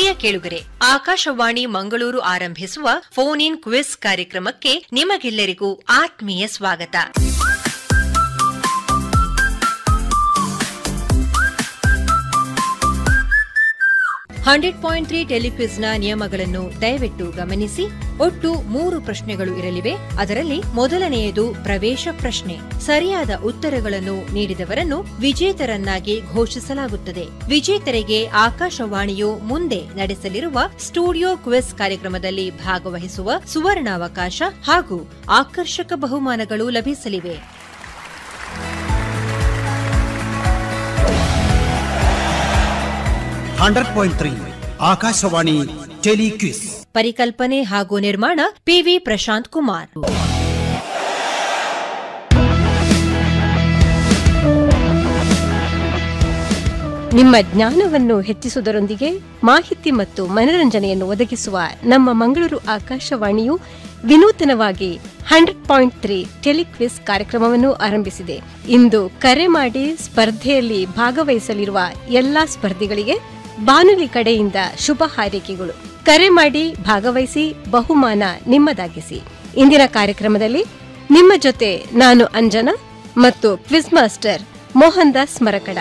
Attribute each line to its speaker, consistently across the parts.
Speaker 1: ಪ್ರಿಯ ಕೇಳುಗರೆ ಆಕಾಶವಾಣಿ ಮಂಗಳೂರು ಆರಂಭಿಸುವ phone in quiz ಕಾರ್ಯಕ್ರಮಕ್ಕೆ ನಿಮಗೆಲ್ಲರಿಗೂ ಆತ್ಮೀಯ ಸ್ವಾಗತ ಹಂಡ್ರೆಡ್ ಪಾಯಿಂಟ್ ತ್ರೀ ಟೆಲಿಕ್ವಿಜ್ನ ನಿಯಮಗಳನ್ನು ದಯವಿಟ್ಟು ಗಮನಿಸಿ ಒಟ್ಟು ಮೂರು ಪ್ರಶ್ನೆಗಳು ಇರಲಿವೆ ಅದರಲ್ಲಿ ಮೊದಲನೆಯದು ಪ್ರವೇಶ ಪ್ರಶ್ನೆ ಸರಿಯಾದ ಉತ್ತರಗಳನ್ನು ನೀಡಿದವರನ್ನು ವಿಜೇತರನ್ನಾಗಿ ಘೋಷಿಸಲಾಗುತ್ತದೆ ವಿಜೇತರಿಗೆ ಆಕಾಶವಾಣಿಯು ಮುಂದೆ ನಡೆಸಲಿರುವ ಸ್ಟುಡಿಯೋ ಕ್ವಿಜ್ ಕಾರ್ಯಕ್ರಮದಲ್ಲಿ ಭಾಗವಹಿಸುವ ಸುವರ್ಣಾವಕಾಶ ಹಾಗೂ ಆಕರ್ಷಕ ಬಹುಮಾನಗಳು ಲಭಿಸಲಿವೆ
Speaker 2: hundred point three Akashvani telequiz
Speaker 1: ಪರಿಕಲ್ಪನೆ ಹಾಗೂ ನಿರ್ಮಾಣ ಪಿವಿ ಪ್ರಶಾಂತ್ ಕುಮಾರ್
Speaker 3: ನಿಮ್ಮ ಜ್ಞಾನವನ್ನು ಹೆಚ್ಚಿಸುವುದರೊಂದಿಗೆ ಮಾಹಿತಿ ಮತ್ತು ಮನರಂಜನೆಯನ್ನು ಒದಗಿಸುವ ನಮ್ಮ ಮಂಗಳೂರು ಆಕಾಶವಾಣಿಯು ವಿನೂತನವಾಗಿ ಹಂಡ್ರೆಡ್ ಪಾಯಿಂಟ್ ತ್ರೀ ಟೆಲಿಕ್ವಿಸ್ ಕಾರ್ಯಕ್ರಮವನ್ನು ಆರಂಭಿಸಿದೆ ಇಂದು ಕರೆ ಮಾಡಿ ಸ್ಪರ್ಧೆಯಲ್ಲಿ ಭಾಗವಹಿಸಲಿರುವ ಎಲ್ಲಾ ಸ್ಪರ್ಧಿಗಳಿಗೆ ಬಾನುಲಿ ಕಡೆಯಿಂದ ಶುಭ ಹಾರೈಕೆಗಳು ಕರೆ ಮಾಡಿ ಭಾಗವಹಿಸಿ ಬಹುಮಾನ ನಿಮ್ಮದಾಗಿಸಿ ಇಂದಿನ ಕಾರ್ಯಕ್ರಮದಲ್ಲಿ ನಿಮ್ಮ ಜೊತೆ ನಾನು ಅಂಜನಾ ಮತ್ತು quiz master Mohan Das Marakada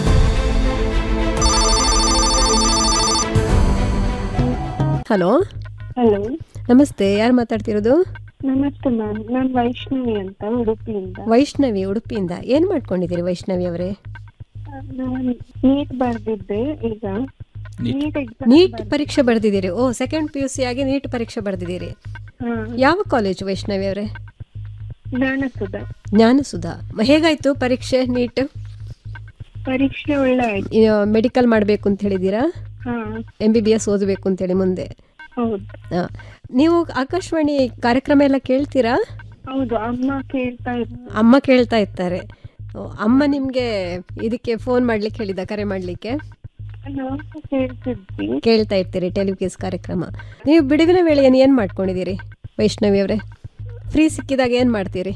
Speaker 3: hello
Speaker 4: hello
Speaker 3: ನಮಸ್ತೆ ಯಾರು ಮಾತಾಡ್ತಿರೋದು
Speaker 4: ನಮಸ್ತೆ ಮ್ಯಾಮ್ ನಾನು ವೈಷ್ಣವಿ ಅಂತ ಉಡುಪಿಯಿಂದ
Speaker 3: ವೈಷ್ಣವಿ ಉಡುಪಿಯಿಂದ ಏನ್ ಮಾಡ್ಕೊಂಡಿದ್ದೀರಿ ವೈಷ್ಣವಿ ಅವರೇ
Speaker 4: ನಾನು ನೀಟ್ ಬರ್ದಿದ್ದೆ ಈಗ ನೀಟ್ ಎಕ್ಸಾಮ್
Speaker 3: ನೀಟ್ ಪರೀಕ್ಷೆ ಬರೆದಿದ್ದೀರಿ oh second P U C ಆಗಿ ನೀಟ್ ಪರೀಕ್ಷೆ ಬರೆದಿದ್ದೀರಿ ಯಾವ ಕಾಲೇಜ್ ವೈಷ್ಣವಿ ಅವರೇ
Speaker 4: ಜ್ಞಾನಸುಧ
Speaker 3: ಜ್ಞಾನಸುಧಾ ಮ- ಹೇಗಾಯ್ತು ಪರೀಕ್ಷೆ ನೀಟ್
Speaker 4: ಪರೀಕ್ಷೆ ಒಳ್ಳೆ ಆಯ್ತು
Speaker 3: ಮೆಡಿಕಲ್ ಮಾಡಬೇಕು ಅಂತ ಹೇಳಿದ್ದೀರಾ
Speaker 4: ಹಾ
Speaker 3: ಎಂ ಬಿ ಬಿ ಎಸ್ ಓದಬೇಕು ಅಂತೇಳಿ ಮುಂದೆ
Speaker 4: ಹೌದು
Speaker 3: ಆ, ನೀವು ಆಕಾಶವಾಣಿ ಕಾರ್ಯಕ್ರಮ ಎಲ್ಲ ಕೇಳ್ತೀರಾ
Speaker 4: ಹೌದು ಅಮ್ಮ ಕೇಳ್ತಾ ಇದ್ರು
Speaker 3: ಅಮ್ಮ ಕೇಳ್ತಾ ಇರ್ತಾರೆ ಓ, ಅಮ್ಮ ನಿಮ್ಗೆ ಇದಕ್ಕೆ ಫೋನ್ ಮಾಡ್ಲಿಕ್ಕೆ ಹೇಳಿದ ಕರೆ ಮಾಡ್ಲಿಕ್ಕೆ
Speaker 4: ನಾವು ಕೇಳ್ತಿದ್ವಿ
Speaker 3: ಕೇಳ್ತಾ ಇರ್ತೀರಿ ಟೆಲಿವಿಸ್ ಕಾರ್ಯಕ್ರಮ ನೀವು ಬಿಡುವಿನ ವೇಳೆಯನ್ನು ಏನು ಮಾಡ್ಕೊಂಡಿದ್ದೀರಿ ವೈಷ್ಣವಿ ಅವರೇ ಫ್ರೀ ಸಿಕ್ಕಿದಾಗ ಏನು ಮಾಡ್ತೀರಿ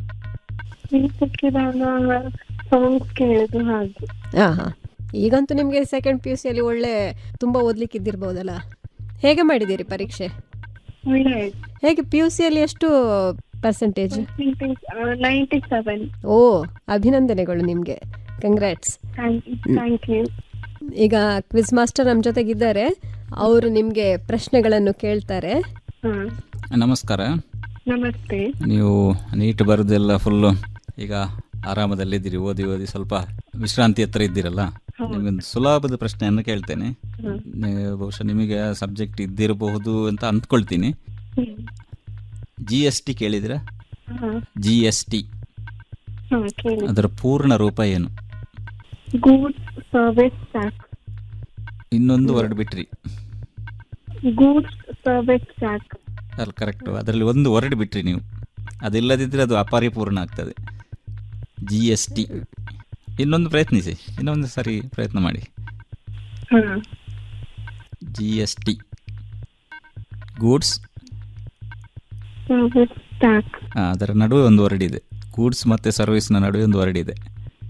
Speaker 4: ನೀ ಸಿಕ್ಕಿದಾಗ ಸಾಂಗ್ಸ್ ಕೇಳುದು ಹಾಗೆ
Speaker 3: ಹಾಂ ಹಾಂ ಈಗಂತೂ ನಿಮಗೆ ಸೆಕೆಂಡ್ ಪಿ ಯು ಸಿಯಲ್ಲಿ ಒಳ್ಳೆ ತುಂಬ ಓದ್ಲಿಕ್ಕೆ ಇದ್ದಿರ್ಬೋದಲ್ಲ ಹೇಗೆ ಮಾಡಿದ್ದೀರಿ ಪರೀಕ್ಷೆ
Speaker 4: ಒಳ್ಳೆ ಆಯ್ತು
Speaker 3: ಹೇಗೆ ಪಿ ಯು ಸಿಯಲ್ಲಿ ಎಷ್ಟು ಪರ್ಸೆಂಟೇಜ್
Speaker 4: ನೈಂಟಿ ಸೆವೆನ್
Speaker 3: ಓ ಅಭಿನಂದನೆಗಳು ನಿಮಗೆ congrats
Speaker 4: thank you thank you
Speaker 3: ಈಗ ಕ್ವಿಜ್ ಮಾಸ್ಟರ್ ನಮ್ಮ ಜೊತೆಗಿದ್ದಾರೆ ಅವರು ನಿಮಗೆ ಪ್ರಶ್ನೆಗಳನ್ನು ಕೇಳ್ತಾರೆ
Speaker 4: ಹಾ
Speaker 5: ನಮಸ್ಕಾರ
Speaker 4: ನಮಸ್ತೆ
Speaker 5: ನೀವು ನೀಟ್ ಬರೋದೆಲ್ಲ ಫುಲ್ಲು ಈಗ ಆರಾಮದಲ್ಲಿದ್ದೀರಿ ಓದಿ ಓದಿ ಸ್ವಲ್ಪ ವಿಶ್ರಾಂತಿ ಹತ್ರ ಇದ್ದೀರಲ್ಲ ನಿಮಗೊಂದು ಸುಲಭದ ಪ್ರಶ್ನೆಯನ್ನು ಕೇಳ್ತೇನೆ ನೀವು ಬಹುಶಃ ನಿಮಗೆ ಸಬ್ಜೆಕ್ಟ್ ಇದ್ದಿರಬಹುದು ಅಂತ ಅಂದ್ಕೊಳ್ತೀನಿ
Speaker 4: ಹ್ಮ್
Speaker 5: ಜಿ ಎಸ್ ಟಿ ಕೇಳಿದಿರಾ
Speaker 4: ಹಾ
Speaker 5: ಜಿ ಎಸ್ ಟಿ
Speaker 4: ಹಾ ಕೇಳಿ
Speaker 5: ಅದರ ಪೂರ್ಣ ರೂಪ ಏನು
Speaker 4: ಗೂಡ್ಸ್ ಸರ್ವಿಸ್ ಟ್ಯಾಕ್ಸ್
Speaker 5: ಇನ್ನೊಂದು ವರ್ಡ್ ಬಿಟ್ರಿ
Speaker 4: ಗೂಡ್ಸ್ ಸರ್ವಿಸ್ ಟ್ಯಾಕ್ಸ್
Speaker 5: ಅಲ್ಲ ಕರೆಕ್ಟು ಅದರಲ್ಲಿ ಒಂದು ವರ್ಡ್ ಬಿಟ್ರಿ ನೀವು ಅದಿಲ್ಲದಿದ್ದರೆ ಅದು ಅಪರಿಪೂರ್ಣ ಆಗ್ತದೆ ಜಿ ಎಸ್ ಟಿ ಇನ್ನೊಂದು ಪ್ರಯತ್ನಿಸಿ ಇನ್ನೊಂದು ಸರಿ ಪ್ರಯತ್ನ ಮಾಡಿ
Speaker 4: ಹಾ
Speaker 5: G S T goods
Speaker 4: service tax
Speaker 5: ಅದರ ನಡುವೆ ಒಂದು ವರ್ಡ್ ಇದೆ ಗೂಡ್ಸ್ ಮತ್ತು ಸರ್ವಿಸ್ನ ನಡುವೆ ಒಂದು ವರ್ಡ್ ಇದೆ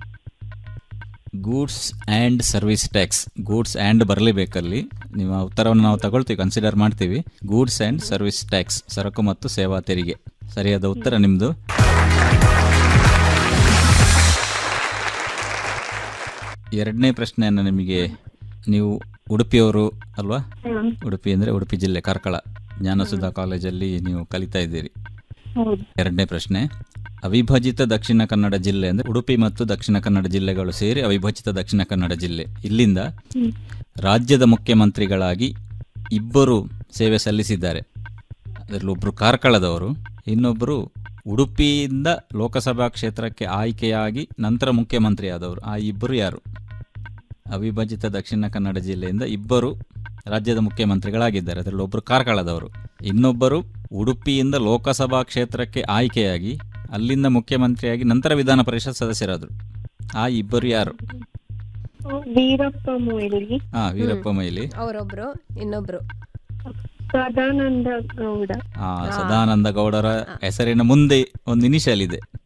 Speaker 5: goods and service tax goods and ಬರಲೇಬೇಕಲ್ಲಿ ನಿಮ್ಮ ಉತ್ತರವನ್ನು ನಾವು ತಗೊಳ್ತೀವಿ ಕನ್ಸಿಡರ್ ಮಾಡ್ತೀವಿ ಗೂಡ್ಸ್ ಆ್ಯಂಡ್ ಸರ್ವಿಸ್ ಟ್ಯಾಕ್ಸ್ ಸರಕು ಮತ್ತು ಸೇವಾ ತೆರಿಗೆ ಸರಿಯಾದ ಉತ್ತರ ನಿಮ್ಮದು ಎರಡನೇ ಪ್ರಶ್ನೆಯನ್ನು ನಿಮಗೆ ನೀವು ಉಡುಪಿಯವರು ಅಲ್ವಾ ಉಡುಪಿ ಅಂದರೆ ಉಡುಪಿ ಜಿಲ್ಲೆ ಕಾರ್ಕಳ ಜ್ಞಾನಸುಧಾ ಕಾಲೇಜಲ್ಲಿ ನೀವು ಕಲಿತಾ ಇದ್ದೀರಿ
Speaker 4: ಹೌದು
Speaker 5: ಎರಡನೇ ಪ್ರಶ್ನೆ ಅವಿಭಜಿತ ದಕ್ಷಿಣ ಕನ್ನಡ ಜಿಲ್ಲೆ ಅಂದರೆ ಉಡುಪಿ ಮತ್ತು ದಕ್ಷಿಣ ಕನ್ನಡ ಜಿಲ್ಲೆಗಳು ಸೇರಿ ಅವಿಭಜಿತ ದಕ್ಷಿಣ ಕನ್ನಡ ಜಿಲ್ಲೆ ಇಲ್ಲಿಂದ ರಾಜ್ಯದ ಮುಖ್ಯಮಂತ್ರಿಗಳಾಗಿ ಇಬ್ಬರು ಸೇವೆ ಸಲ್ಲಿಸಿದ್ದಾರೆ ಅದರಲ್ಲಿ ಒಬ್ಬರು ಕಾರ್ಕಳದವರು ಇನ್ನೊಬ್ಬರು ಉಡುಪಿಯಿಂದ ಲೋಕಸಭಾ ಕ್ಷೇತ್ರಕ್ಕೆ ಆಯ್ಕೆಯಾಗಿ ನಂತರ ಮುಖ್ಯಮಂತ್ರಿ ಆದವರು ಆ ಇಬ್ಬರು ಯಾರು ಅವಿಭಜಿತ ದಕ್ಷಿಣ ಕನ್ನಡ ಜಿಲ್ಲೆಯಿಂದ ಇಬ್ಬರು ರಾಜ್ಯದ ಮುಖ್ಯಮಂತ್ರಿಗಳಾಗಿದ್ದಾರೆ ಅದರಲ್ಲಿ ಒಬ್ಬರು ಕಾರ್ಕಳದವರು ಇನ್ನೊಬ್ಬರು ಉಡುಪಿಯಿಂದ ಲೋಕಸಭಾ ಕ್ಷೇತ್ರಕ್ಕೆ ಆಯ್ಕೆಯಾಗಿ ಅಲ್ಲಿಂದ ಮುಖ್ಯಮಂತ್ರಿಯಾಗಿ ನಂತರ ವಿಧಾನ ಪರಿಷತ್ ಸದಸ್ಯರಾದರು ಆ ಇಬ್ಬರು ಯಾರು
Speaker 4: ವೀರಪ್ಪ ಮೊಯ್ಲಿ
Speaker 5: ಹಾ ವೀರಪ್ಪ ಮೊಯ್ಲಿ
Speaker 3: ಅವರೊಬ್ರು ಇನ್ನೊಬ್ರು
Speaker 4: ಸದಾನಂದ ಗೌಡ
Speaker 5: ಆ ಸದಾನಂದ ಗೌಡರ ಹೆಸರಿನ ಮುಂದೆ ಒಂದು ಇನಿಷಿಯಲ್ ಇದೆ